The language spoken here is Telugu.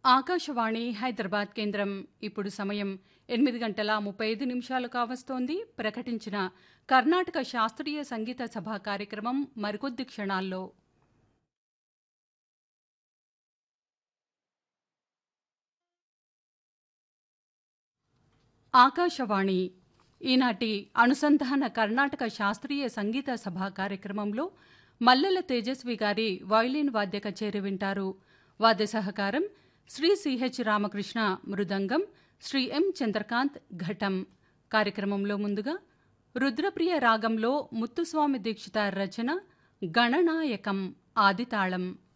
ఆకాశవాణి హైదరాబాద్ కేంద్రం ఇప్పుడు సమయం ఎనిమిది గంటల ముప్పై ఐదు నిమిషాలు కావస్తోంది ప్రకటించిన కర్ణాటక శాస్త్రీయ సంగీత సభ కార్యక్రమం మరికొద్ది క్షణాల్లో ఆకాశవాణి ఈనాటి అనుసంధాన కర్ణాటక శాస్త్రీయ సంగీత సభ కార్యక్రమంలో మల్లెల తేజస్వి గారి వయలిన్ వాద్య కచేరి వింటారు వాద్య సహకారం శ్రీ సిహెచ్ రామకృష్ణ మృదంగం శ్రీ ఎం చంద్రకాంత్ ఘటం కార్యక్రమంలో ముందుగా రుద్రప్రియ రాగంలో ముత్తుస్వామి దీక్షిత రచన గణనాయకం ఆదితాళం